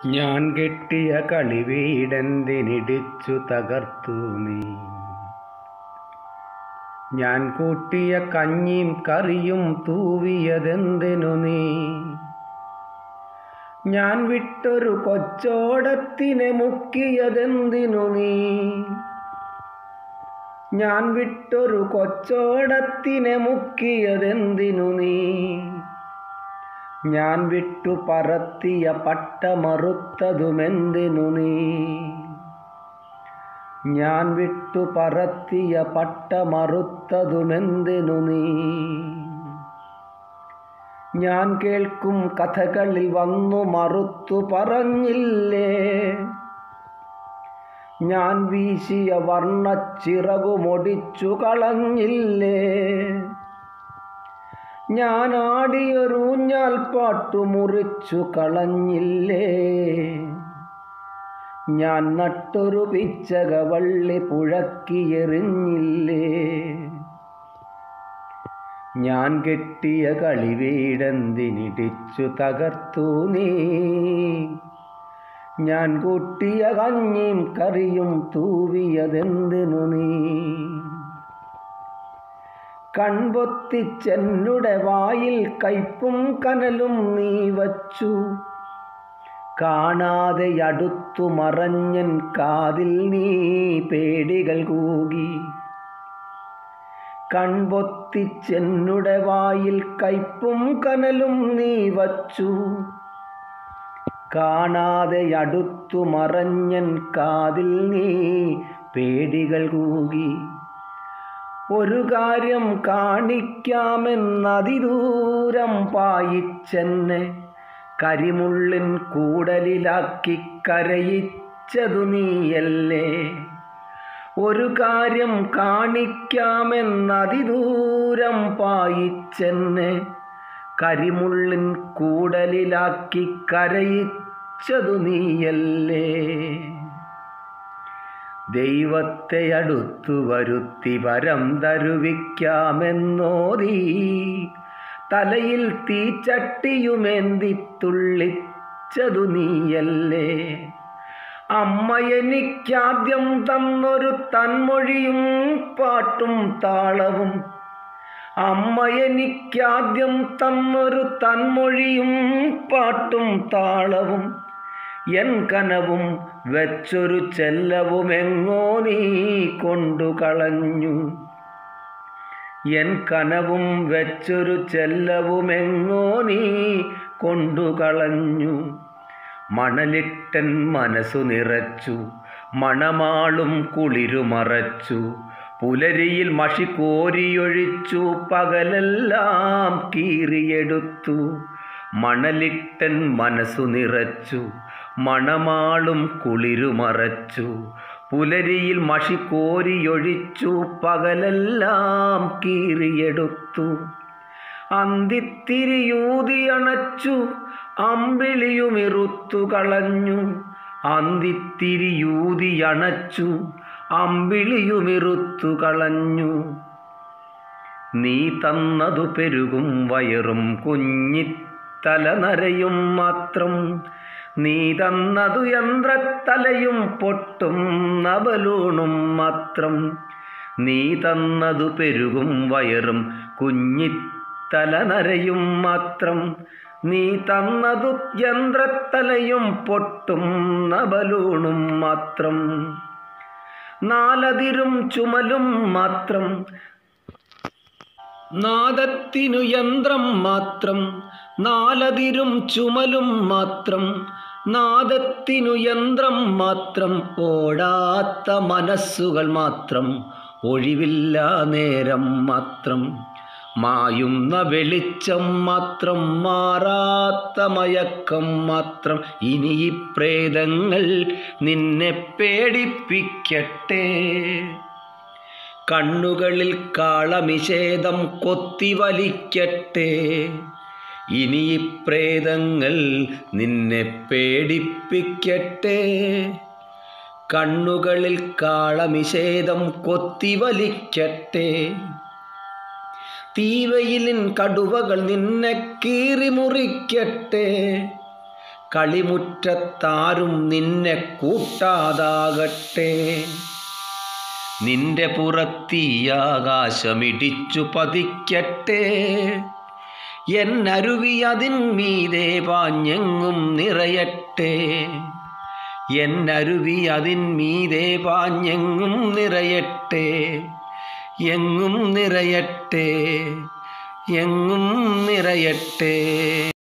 ഞാൻ കെട്ടിയ കളിവീടെന്തിനിടിച്ചു തകർത്തു നീ ഞാൻ കൂട്ടിയ കഞ്ഞിയും കറിയും തൂവിയതെന്തിനു നീ ഞാൻ വിട്ടൊരു കൊച്ചോടത്തിനെ മുക്കിയതെന്തിനു നീ ഞാൻ വിട്ടൊരു കൊച്ചോടത്തിനെ മുക്കിയതെന്തിനു നീ ഞാൻ വിട്ടു പറത്തിയ പട്ടമറുത്തതുമെന്തിനു നീ ഞാൻ വിട്ടു പറത്തിയ പട്ടമറുത്തതുമെന്തിനു നീ ഞാൻ കേൾക്കും കഥകളിൽ വന്നു മറുത്തു പറഞ്ഞില്ലേ ഞാൻ വീശിയ വർണ്ണച്ചിറകുമൊടിച്ചു കളഞ്ഞില്ലേ ഞാൻ ആടിയൊരൂഞ്ഞാൽ പാട്ടു മുറിച്ചു കളഞ്ഞില്ലേ ഞാൻ നട്ടൊരു പിച്ചകവള്ളി പുഴക്കിയെറിഞ്ഞില്ലേ ഞാൻ കെട്ടിയ കളിവീടെന്തിനിടിച്ചു തകർത്തു നീ ഞാൻ കൂട്ടിയ കഞ്ഞിയും കറിയും തൂവിയതെന്തിനു നീ കൺപൊത്തിച്ചെന്നുടെ വായിൽ കയ്പും കനലും നീ വച്ചു കാണാതെ അടുത്തു മറഞ്ഞൻ കാതിൽ നീ പേടികൾ കൂകി കൺപൊത്തിച്ചെന്നുടെ വായിൽ കയ്പും കനലും നീ വച്ചു കാണാതെ അടുത്തു മറഞ്ഞൻ കാതിൽ നീ പേടികൾ കൂകി ഒരു കാര്യം കാണിക്കാമെന്നതിദൂരം പായിച്ചെന്നെ കരിമുള്ളിൻ കൂടലിലാക്കി കരയിച്ചതു നീയല്ലേ ഒരു കാര്യം കാണിക്കാമെന്നതിദൂരം പായിച്ചെന്നെ കരിമുള്ളിൻ കൂടലിലാക്കി കരയിച്ചതു നീയല്ലേ ദൈവത്തെ അടുത്തു വരുത്തി വരം തരുവിക്കാമെന്നോതി തലയിൽ തീച്ചട്ടിയുമേന്തി തുള്ളിച്ചതു നീയല്ലേ അമ്മ എനിക്കാദ്യം തന്നൊരു തന്മൊഴിയും പാട്ടും താളവും അമ്മ എനിക്കാദ്യം തന്നൊരു തന്മൊഴിയും പാട്ടും താളവും എൻ കനവും വെച്ചൊരു ചെല്ലവുമെങ്ങോ നീ കൊണ്ടു കളഞ്ഞു എൻ കനവും വെച്ചൊരു ചെല്ലവുമെങ്ങോ നീ കൊണ്ടു കളഞ്ഞു മണലിട്ടൻ മനസ്സു നിറച്ചു മണമാളും കുളിരുമറച്ചു പുലരിയിൽ മഷി കോരിയൊഴിച്ചു പകലെല്ലാം കീറിയെടുത്തു മണലിട്ടൻ മനസ്സു നിറച്ചു മണമാളും കുളിരുമറച്ചു പുലരിയിൽ മഷി കോരിയൊഴിച്ചു പകലെല്ലാം കീറിയെടുത്തു അന്തിത്തിരിയൂതിയണച്ചു അമ്പിളിയുമിറുത്തു കളഞ്ഞു അന്തിത്തിരിയൂതിയണച്ചു അമ്പിളിയുമിറുത്തു കളഞ്ഞു നീ തന്നതു പെരുകും വയറും കുഞ്ഞിത്തലനരയും മാത്രം നീ തന്നതു യന്ത്രത്തലയും പൊട്ടും നബലൂണും മാത്രം നീ തന്നതു പെരുകും വയറും കുഞ്ഞിത്തലനരയും മാത്രം നീ തന്നതു യന്ത്രത്തലയും പൊട്ടും നബലൂണും മാത്രം നാലതിരും ചുമലും മാത്രം നാദത്തിനു യന്ത്രം മാത്രം നാലതിരും ചുമലും മാത്രം നാദത്തിനു യന്ത്രം മാത്രം ഓടാത്ത മനസ്സുകൾ മാത്രം ഒഴിവില്ല നേരം മാത്രം മായുന്ന വെളിച്ചം മാത്രം മാറാത്ത മയക്കം മാത്രം ഇനി ഈ പ്രേതങ്ങൾ നിന്നെ പേടിപ്പിക്കട്ടെ കണ്ണുകളിൽ കാളമിഷേദം കൊത്തിവലിക്കട്ടെ ഇനി ഈ പ്രേതങ്ങൾ നിന്നെ പേടിപ്പിക്കട്ടെ കണ്ണുകളിൽ കാളമിഷേദം കൊത്തിവലിക്കട്ടെ തീവയിലിൻ കടുവകൾ നിന്നെ കീറി മുറിക്കട്ടെ കളിമുറ്റത്താരും നിന്നെ കൂട്ടാതാകട്ടെ നിന്റെ പുറത്തീയാകാശമിടിച്ചു പതിക്കട്ടെ എന്നരുവി അതിൻ മീതെ പാഞ്ഞെങ്ങും നിറയട്ടെ എന്നരുവി അതിൻ മീതെ പാഞ്ഞെങ്ങും നിറയട്ടെ എങ്ങും നിറയട്ടെ എങ്ങും നിറയട്ടെ